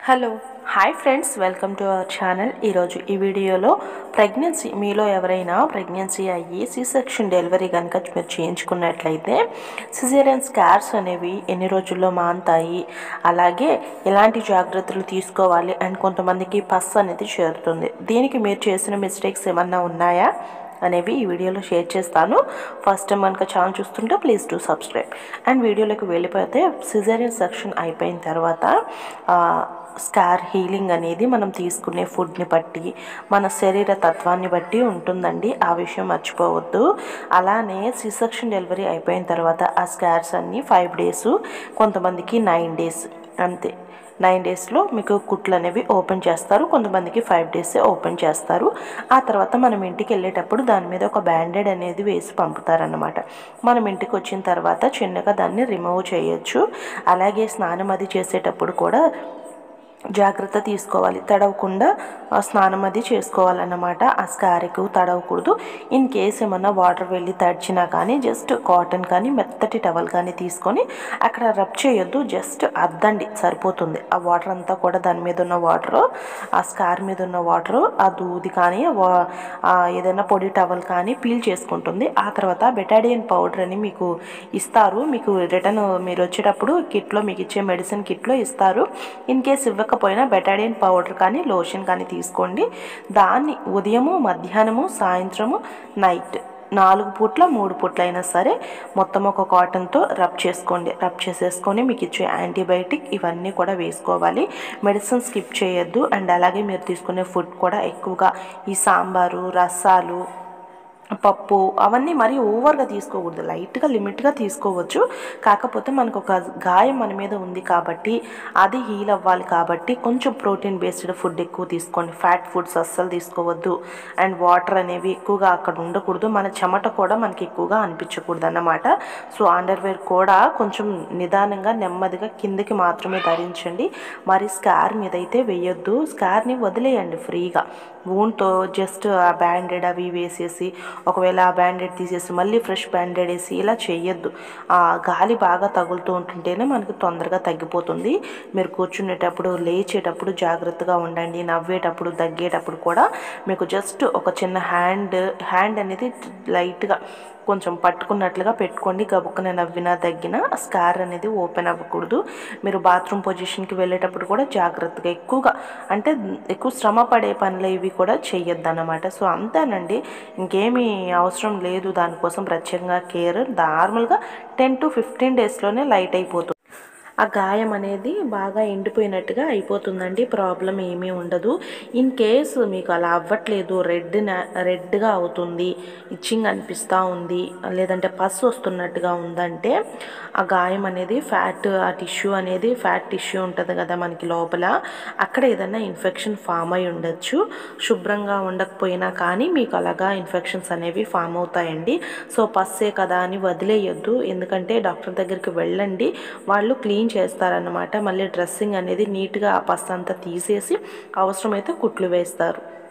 hello hi friends welcome to our channel ఈరోజు ఈ వీడియోలో ప్రెగ్నెన్సీ మీలో ఎవరైనా ప్రెగ్నెన్సీ అయ్యి సి సెక్షన్ డెలివరీ కనుక మీరు చేయించుకున్నట్లయితే సిజేరియన్ స్కార్స్ అనేవి ఎన్ని రోజుల్లో మాంతాయి అలాగే ఎలాంటి జాగ్రత్తలు తీసుకోవాలి అండ్ కొంతమందికి పస్ అనేది చేరుతుంది దీనికి మీరు చేసిన మిస్టేక్స్ ఏమన్నా ఉన్నాయా అనేవి ఈ వీడియోలో షేర్ చేస్తాను ఫస్ట్ టైం కనుక ఛానల్ చూస్తుంటే ప్లీజ్ టు సబ్స్క్రైబ్ అండ్ వీడియోలోకి వెళ్ళిపోతే సిజేరియన్ సెక్షన్ అయిపోయిన తర్వాత ఆ, స్కార్ హీలింగ్ అనేది మనం తీసుకునే ఫుడ్ని బట్టి మన శరీర తత్వాన్ని బట్టి ఉంటుందండి ఆ విషయం మర్చిపోవద్దు అలానే సి సెక్షన్ డెలివరీ అయిపోయిన తర్వాత ఆ స్కార్స్ అన్నీ ఫైవ్ డేస్ కొంతమందికి నైన్ డేస్ అంతే నైన్ డేస్లో మీకు కుట్లు అనేవి ఓపెన్ చేస్తారు కొంతమందికి ఫైవ్ డేసే ఓపెన్ చేస్తారు ఆ తర్వాత మనం ఇంటికి వెళ్ళేటప్పుడు దాని మీద ఒక బ్యాండెడ్ అనేది వేసి పంపుతారన్నమాట మనం ఇంటికి వచ్చిన తర్వాత చిన్నగా దాన్ని రిమూవ్ చేయొచ్చు అలాగే స్నానం అది చేసేటప్పుడు కూడా జాగ్రత్త తీసుకోవాలి తడవకుండా ఆ స్నానం అది చేసుకోవాలన్నమాట ఆ స్కార్కు తడవకూడదు ఇన్ కేస్ ఏమన్నా వాటర్ వెళ్ళి తడిచినా కానీ జస్ట్ కాటన్ కానీ మెత్తటి టవల్ కానీ తీసుకొని అక్కడ రబ్ చేయొద్దు జస్ట్ అద్దండి సరిపోతుంది ఆ వాటర్ అంతా కూడా దాని మీద ఉన్న వాటర్ ఆ స్కార్ మీద ఉన్న వాటర్ ఆ దూది కానీ ఆ వా- ఆ ఏదైనా పొడి టవల్ కానీ పీల్ చేసుకుంటుంది ఆ తర్వాత బెటాడియన్ పౌడర్ అని మీకు ఇస్తారు మీకు రిటర్న్ మీరు వచ్చేటప్పుడు కిట్లో మీకు ఇచ్చే మెడిసిన్ కిట్లో ఇస్తారు ఇన్ కేస్ ఇవ్వకపోయినా బెటాడియన్ పౌడర్ కానీ లోషన్ కానీ తీసుకోండి దాన్ని ఉదయము మధ్యాహ్నము సాయంత్రము నైట్ నాలుగు పూట్ల మూడు పూట్ల అయినా సరే మొత్తం ఒక కాటన్తో రబ్ చేసుకోండి రబ్ చేసేసుకొని మీకు ఇచ్చే యాంటీబయాటిక్ ఇవన్నీ కూడా వేసుకోవాలి మెడిసిన్ స్కిప్ చేయొద్దు అండ్ అలాగే మీరు తీసుకునే ఫుడ్ కూడా ఎక్కువగా ఈ సాంబారు రసాలు పప్పు అవన్నీ మరీ ఓవర్గా తీసుకోకూడదు లైట్గా లిమిట్గా తీసుకోవచ్చు కాకపోతే మనకు ఒక గాయం మన మీద ఉంది కాబట్టి అది హీల్ అవ్వాలి కాబట్టి కొంచెం ప్రోటీన్ బేస్డ్ ఫుడ్ ఎక్కువ తీసుకోండి ఫ్యాట్ ఫుడ్స్ అస్సలు తీసుకోవద్దు అండ్ వాటర్ అనేవి ఎక్కువగా అక్కడ ఉండకూడదు మన చెమట కూడా మనకి ఎక్కువగా అనిపించకూడదు అన్నమాట సో అండర్వేర్ కూడా కొంచెం నిదానంగా నెమ్మదిగా కిందకి మాత్రమే ధరించండి మరి స్కార్ మీద అయితే వేయొద్దు స్కార్ని వదిలేయండి ఫ్రీగా వూన్తో జస్ట్ ఆ బ్యాండెడ్ అవి వేసేసి ఒకవేళ ఆ బ్యాండెడ్ తీసేసి మళ్ళీ ఫ్రెష్ బ్యాండెడ్ వేసి ఇలా చేయొద్దు ఆ గాలి బాగా తగులుతూ ఉంటుంటేనే మనకి తొందరగా తగ్గిపోతుంది మీరు కూర్చునేటప్పుడు లేచేటప్పుడు జాగ్రత్తగా ఉండండి నవ్వేటప్పుడు దగ్గేటప్పుడు కూడా మీకు జస్ట్ ఒక చిన్న హ్యాండ్ హ్యాండ్ అనేది లైట్గా కొంచెం పట్టుకున్నట్లుగా పెట్టుకోండి గబుక్కన నవ్వినా తగ్గినా స్కార్ అనేది ఓపెన్ అవ్వకూడదు మీరు బాత్రూమ్ పొజిషన్కి వెళ్ళేటప్పుడు కూడా జాగ్రత్తగా ఎక్కువగా అంటే ఎక్కువ శ్రమ పడే పనులు ఇవి కూడా చెయ్యొద్దు అన్నమాట సో అంతేనండి ఇంకేమీ అవసరం లేదు దానికోసం ప్రత్యేకంగా కేర్ నార్మల్గా టెన్ టు ఫిఫ్టీన్ డేస్లోనే లైట్ అయిపోతుంది ఆ గాయం అనేది బాగా ఎండిపోయినట్టుగా అయిపోతుందండి ప్రాబ్లం ఏమీ ఉండదు ఇన్ కేసు మీకు అలా అవ్వట్లేదు రెడ్ రెడ్గా అవుతుంది ఇచ్చింగ్ అనిపిస్తూ ఉంది లేదంటే పస్ వస్తున్నట్టుగా ఉందంటే ఆ గాయం అనేది ఫ్యాట్ ఆ టిష్యూ అనేది ఫ్యాట్ టిష్యూ ఉంటుంది కదా మనకి లోపల అక్కడ ఏదైనా ఇన్ఫెక్షన్ ఫామ్ అయి ఉండొచ్చు శుభ్రంగా ఉండకపోయినా కానీ మీకు అలాగా ఇన్ఫెక్షన్స్ అనేవి ఫామ్ అవుతాయండి సో పస్సే కదా అని వదిలేయొద్దు ఎందుకంటే డాక్టర్ దగ్గరికి వెళ్ళండి వాళ్ళు క్లీన్ చేస్తారన్నమాట మళ్ళీ డ్రెస్సింగ్ అనేది నీట్గా ఆ పస్ అంతా తీసేసి అవసరమైతే కుట్లు వేస్తారు